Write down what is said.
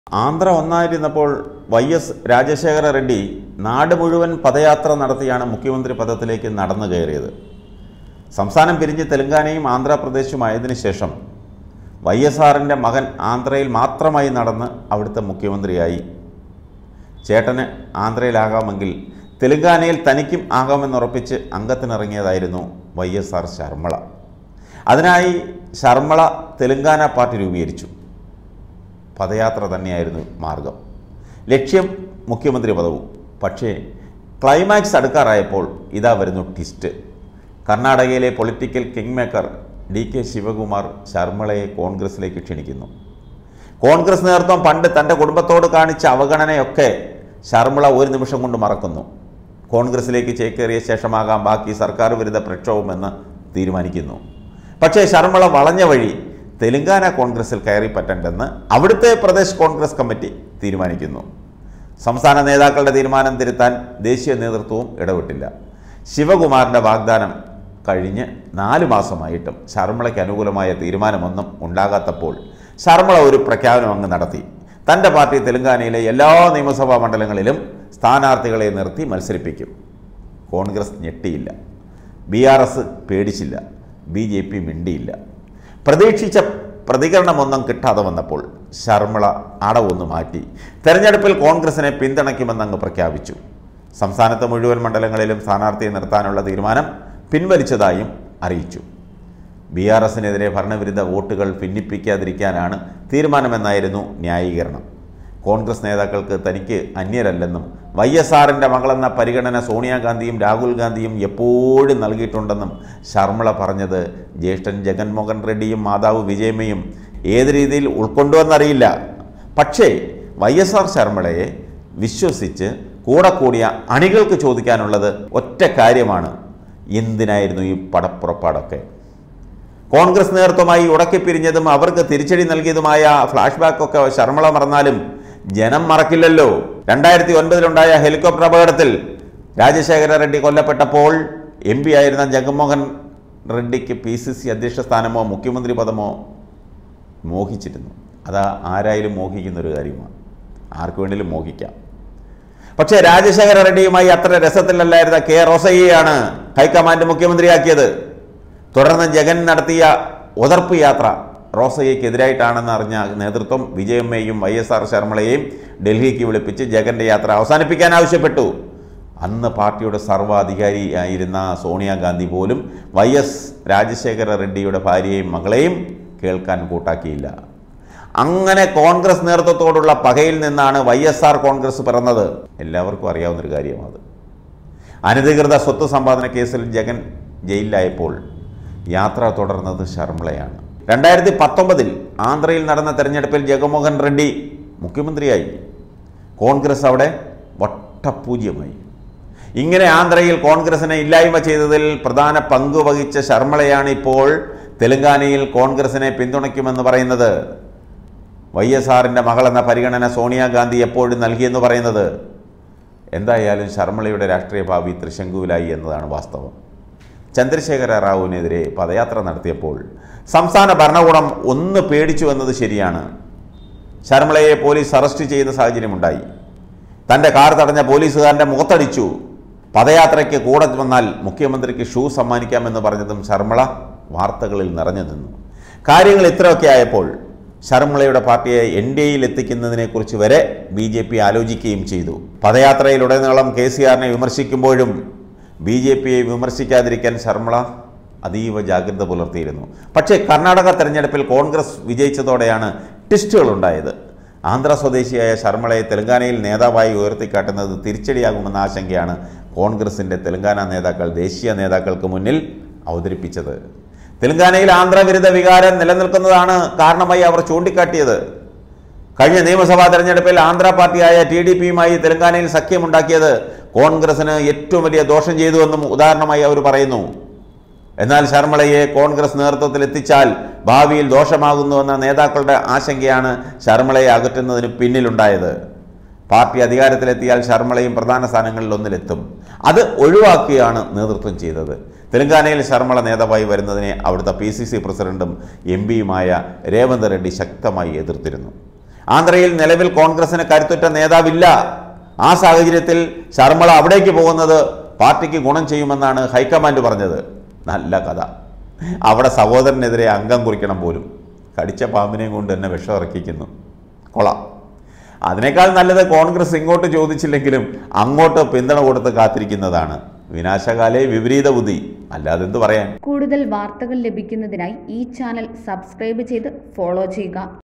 ആന്ധ്ര ഒന്നായിരുന്നപ്പോൾ Y S Rajasekhara Reddy നാട് മുഴുവൻ പദയാത്ര നടത്തിയാണ് മുഖ്യമന്ത്രി പദത്തിലേക്ക് നടന്നു കയറിയത് സംസ്ഥാനം പിരിഞ്ഞ് തെലങ്കാനയും ആന്ധ്രാപ്രദേശുമായതിനു ശേഷം വൈ എസ് ആറിൻ്റെ മകൻ ആന്ധ്രയിൽ മാത്രമായി നടന്ന് അവിടുത്തെ മുഖ്യമന്ത്രിയായി ചേട്ടന് ആന്ധ്രയിലാകാമെങ്കിൽ തെലങ്കാനയിൽ തനിക്കും ആകാമെന്നുറപ്പിച്ച് അംഗത്തിനിറങ്ങിയതായിരുന്നു വൈ എസ് ആർ ശർമ്മള അതിനായി ശർമ്മള തെലങ്കാന പാർട്ടി രൂപീകരിച്ചു പദയാത്ര തന്നെയായിരുന്നു മാർഗം ലക്ഷ്യം മുഖ്യമന്ത്രി പദവും പക്ഷേ ക്ലൈമാക്സ് അടുക്കാറായപ്പോൾ ഇതാ വരുന്നു ട്വിസ്റ്റ് കർണാടകയിലെ political king maker D K Shivakumar ശർമ്മളയെ കോൺഗ്രസിലേക്ക് ക്ഷണിക്കുന്നു കോൺഗ്രസ് നേതൃത്വം പണ്ട് തൻ്റെ കുടുംബത്തോട് കാണിച്ച അവഗണനയൊക്കെ ശർമ്മള ഒരു നിമിഷം കൊണ്ട് മറക്കുന്നു കോൺഗ്രസിലേക്ക് ചേക്കേറിയ ശേഷമാകാം ബാക്കി സർക്കാർ വിരുദ്ധ പ്രക്ഷോഭമെന്ന് തീരുമാനിക്കുന്നു പക്ഷേ ശർമ്മള വളഞ്ഞ വഴി തെലങ്കാന കോൺഗ്രസിൽ കയറി പറ്റണ്ടെന്ന് അവിടുത്തെ പ്രദേശ് കോൺഗ്രസ് കമ്മിറ്റി തീരുമാനിക്കുന്നു സംസ്ഥാന നേതാക്കളുടെ തീരുമാനം തിരുത്താൻ ദേശീയ നേതൃത്വവും ഇടപെട്ടില്ല ശിവകുമാറിൻ്റെ വാഗ്ദാനം കഴിഞ്ഞ് നാല് മാസമായിട്ടും ശർമ്മളയ്ക്ക് അനുകൂലമായ തീരുമാനമൊന്നും ഉണ്ടാകാത്തപ്പോൾ ശർമ്മള ഒരു പ്രഖ്യാപനം അങ്ങ് നടത്തി തൻ്റെ പാർട്ടി തെലങ്കാനയിലെ എല്ലാ നിയമസഭാ മണ്ഡലങ്ങളിലും സ്ഥാനാർത്ഥികളെ നിർത്തി മത്സരിപ്പിക്കും കോൺഗ്രസ് ഞെട്ടിയില്ല ബി ആർ എസ് പേടിച്ചില്ല ബി ജെ പി മിണ്ടിയില്ല പ്രതീക്ഷിച്ച പ്രതികരണമൊന്നും കിട്ടാതെ വന്നപ്പോൾ ശർമ്മള അടവൊന്ന് മാറ്റി തെരഞ്ഞെടുപ്പിൽ കോൺഗ്രസിനെ പിന്തുണയ്ക്കുമെന്നങ്ങ് പ്രഖ്യാപിച്ചു സംസ്ഥാനത്തെ മുഴുവൻ മണ്ഡലങ്ങളിലും സ്ഥാനാർത്ഥിയെ നിർത്താനുള്ള തീരുമാനം പിൻവലിച്ചതായും അറിയിച്ചു ബി ആർ എസിനെതിരെ ഭരണവിരുദ്ധ വോട്ടുകൾ ഭിന്നിപ്പിക്കാതിരിക്കാനാണ് തീരുമാനമെന്നായിരുന്നു ന്യായീകരണം കോൺഗ്രസ് നേതാക്കൾക്ക് തനിക്ക് അന്യരല്ലെന്നും വൈ എസ് ആറിൻ്റെ മകളെന്ന പരിഗണന സോണിയാഗാന്ധിയും രാഹുൽ ഗാന്ധിയും എപ്പോഴും നൽകിയിട്ടുണ്ടെന്നും ശർമ്മള പറഞ്ഞത് ജ്യേഷ്ഠൻ ജഗൻമോഹൻ റെഡ്ഡിയും മാതാവ് വിജയമ്മയും ഏത് രീതിയിൽ ഉൾക്കൊണ്ടുവെന്നറിയില്ല പക്ഷേ വൈ എസ് ആർ ശർമ്മളയെ വിശ്വസിച്ച് കൂടെ കൂടിയ അണികൾക്ക് ചോദിക്കാനുള്ളത് ഒറ്റ കാര്യമാണ് എന്തിനായിരുന്നു ഈ പടപ്പുറപ്പാടൊക്കെ കോൺഗ്രസ് നേതൃത്വമായി ഉടക്കിപ്പിരിഞ്ഞതും അവർക്ക് തിരിച്ചടി നൽകിയതുമായ ഫ്ലാഷ് ബാക്കൊക്കെ ശർമ്മള മറന്നാലും ജനം മറക്കില്ലല്ലോ രണ്ടായിരത്തി ഒൻപതിലുണ്ടായ ഹെലികോപ്റ്റർ അപകടത്തിൽ രാജശേഖര റെഡ്ഡി കൊല്ലപ്പെട്ടപ്പോൾ എം പി ആയിരുന്ന ജഗൻമോഹൻ റെഡ്ഡിക്ക് പി സി സി അധ്യക്ഷ സ്ഥാനമോ മുഖ്യമന്ത്രി പദമോ മോഹിച്ചിരുന്നു അത് ആരായാലും മോഹിക്കുന്ന ഒരു കാര്യമാണ് ആർക്ക് വേണേലും മോഹിക്കാം പക്ഷേ രാജശേഖര റെഡ്ഡിയുമായി അത്ര രസത്തിലല്ലായിരുന്ന കെ റോസയ്യയാണ് ഹൈക്കമാൻഡ് മുഖ്യമന്ത്രിയാക്കിയത് തുടർന്ന് ജഗൻ നടത്തിയ ഒതർപ്പ് യാത്ര റോസയ്യക്കെതിരായിട്ടാണെന്ന് അറിഞ്ഞ നേതൃത്വം വിജയമ്മയെയും വൈ എസ് ആർ ശർമ്മളയെയും ഡൽഹിക്ക് വിളിപ്പിച്ച് ജഗന്റെ യാത്ര അവസാനിപ്പിക്കാൻ ആവശ്യപ്പെട്ടു അന്ന് പാർട്ടിയുടെ സർവാധികാരിയായിരുന്ന സോണിയാഗാന്ധി പോലും വൈ എസ് രാജശേഖര റെഡ്ഡിയുടെ ഭാര്യയെയും മകളെയും കേൾക്കാൻ കൂട്ടാക്കിയില്ല അങ്ങനെ കോൺഗ്രസ് നേതൃത്വത്തോടുള്ള പകയിൽ നിന്നാണ് വൈ എസ് ആർ കോൺഗ്രസ് പിറന്നത് എല്ലാവർക്കും അറിയാവുന്നൊരു കാര്യമാണ് അനധികൃത സ്വത്ത് സമ്പാദന കേസിൽ ജഗൻ ജയിലിലായപ്പോൾ യാത്ര തുടർന്നത് ശർമ്മളയാണ് രണ്ടായിരത്തി പത്തൊമ്പതിൽ ആന്ധ്രയിൽ നടന്ന തെരഞ്ഞെടുപ്പിൽ ജഗൻമോഹൻ റെഡ്ഡി മുഖ്യമന്ത്രിയായി കോൺഗ്രസ് അവിടെ വട്ടപൂജ്യമായി ഇങ്ങനെ ആന്ധ്രയിൽ കോൺഗ്രസിനെ ഇല്ലായ്മ ചെയ്തതിൽ പ്രധാന പങ്ക് വഹിച്ച ശർമ്മളയാണ് ഇപ്പോൾ തെലങ്കാനയിൽ കോൺഗ്രസിനെ പിന്തുണയ്ക്കുമെന്ന് പറയുന്നത് വൈ എസ് ആറിൻ്റെ മകളെന്ന പരിഗണന സോണിയാഗാന്ധി എപ്പോഴും നൽകിയെന്ന് പറയുന്നത് എന്തായാലും ശർമ്മളയുടെ രാഷ്ട്രീയ ഭാവി തൃശങ്കുവിലായി എന്നതാണ് വാസ്തവം ചന്ദ്രശേഖര റാവുവിനെതിരെ പദയാത്ര നടത്തിയപ്പോൾ സംസ്ഥാന ഭരണകൂടം ഒന്ന് പേടിച്ചു എന്നത് ശരിയാണ് ശർമ്മളയെ പോലീസ് അറസ്റ്റ് ചെയ്യുന്ന സാഹചര്യമുണ്ടായി തൻ്റെ കാർ തടഞ്ഞ പോലീസുകാരൻ്റെ മുഖത്തടിച്ചു പദയാത്രയ്ക്ക് കൂടെ വന്നാൽ മുഖ്യമന്ത്രിക്ക് ഷൂ സമ്മാനിക്കാമെന്ന് പറഞ്ഞതും ശർമ്മള വാർത്തകളിൽ നിറഞ്ഞു നിന്നു കാര്യങ്ങൾ ഇത്രയൊക്കെ ആയപ്പോൾ ശർമ്മളയുടെ പാർട്ടിയെ എൻ ഡി എയിൽ എത്തിക്കുന്നതിനെക്കുറിച്ച് വരെ ബി ജെ പി ആലോചിക്കുകയും ചെയ്തു പദയാത്രയിലുടനീളം കെ സി ആറിനെ വിമർശിക്കുമ്പോഴും ബി ജെ പിയെ വിമർശിക്കാതിരിക്കാൻ ശർമ്മള അതീവ ജാഗ്രത പുലർത്തിയിരുന്നു പക്ഷേ കർണാടക തെരഞ്ഞെടുപ്പിൽ കോൺഗ്രസ് വിജയിച്ചതോടെയാണ് ട്വിസ്റ്റുകൾ ഉണ്ടായത് ആന്ധ്ര സ്വദേശിയായ ശർമ്മളയെ തെലങ്കാനയിൽ നേതാവായി ഉയർത്തിക്കാട്ടുന്നത് തിരിച്ചടിയാകുമെന്ന ആശങ്കയാണ് കോൺഗ്രസിൻ്റെ തെലങ്കാന നേതാക്കൾ ദേശീയ നേതാക്കൾക്ക് മുന്നിൽ അവതരിപ്പിച്ചത് തെലങ്കാനയിൽ ആന്ധ്രവിരുദ്ധ വികാരം നിലനിൽക്കുന്നതാണ് കാരണമായി അവർ ചൂണ്ടിക്കാട്ടിയത് കഴിഞ്ഞ നിയമസഭാ തെരഞ്ഞെടുപ്പിൽ ആന്ധ്ര പാർട്ടിയായ ടി ഡി പിയുമായി തെലങ്കാനയിൽ സഖ്യമുണ്ടാക്കിയത് കോൺഗ്രസിന് ഏറ്റവും വലിയ ദോഷം ചെയ്തുവെന്നും ഉദാഹരണമായി അവർ പറയുന്നു എന്നാൽ ശർമ്മളയെ കോൺഗ്രസ് നേതൃത്വത്തിൽ എത്തിച്ചാൽ ഭാവിയിൽ ദോഷമാകുന്നുവെന്ന നേതാക്കളുടെ ആശങ്കയാണ് ശർമ്മളയെ അകറ്റുന്നതിന് പിന്നിലുണ്ടായത് പാർട്ടി അധികാരത്തിലെത്തിയാൽ ശർമ്മളയും പ്രധാന സ്ഥാനങ്ങളിൽ ഒന്നിലെത്തും അത് ഒഴിവാക്കിയാണ് നേതൃത്വം ചെയ്തത് തെലങ്കാനയിൽ ശർമ്മള നേതാവായി വരുന്നതിനെ അവിടുത്തെ പി സി സി പ്രസിഡന്റും എം പിയുമായ രേവന്ത് റെഡ്ഡി ശക്തമായി എതിർത്തിരുന്നു ആന്ധ്രയിൽ നിലവിൽ കോൺഗ്രസിന് കരുത്തുറ്റ നേതാവില്ല ആ സാഹചര്യത്തിൽ ശർമ്മള അവിടേക്ക് പോകുന്നത് പാർട്ടിക്ക് ഗുണം ചെയ്യുമെന്നാണ് ഹൈക്കമാൻഡ് പറഞ്ഞത് നല്ല കഥ അവിടെ സഹോദരനെതിരെ അംഗം കുറിക്കണം പോലും കടിച്ച പാമ്പിനെയും കൊണ്ട് തന്നെ വിഷം ഇറക്കിക്കുന്നു കൊള്ളാം അതിനേക്കാൾ നല്ലത് കോൺഗ്രസ് ഇങ്ങോട്ട് ചോദിച്ചില്ലെങ്കിലും അങ്ങോട്ട് പിന്തുണ കൊടുത്ത് കാത്തിരിക്കുന്നതാണ് വിനാശകാലേ വിപരീത ബുദ്ധി അല്ലാതെ എന്ത് പറയാൻ കൂടുതൽ വാർത്തകൾ ലഭിക്കുന്നതിനായി ഈ ചാനൽ സബ്സ്ക്രൈബ് ചെയ്ത് ഫോളോ ചെയ്യുക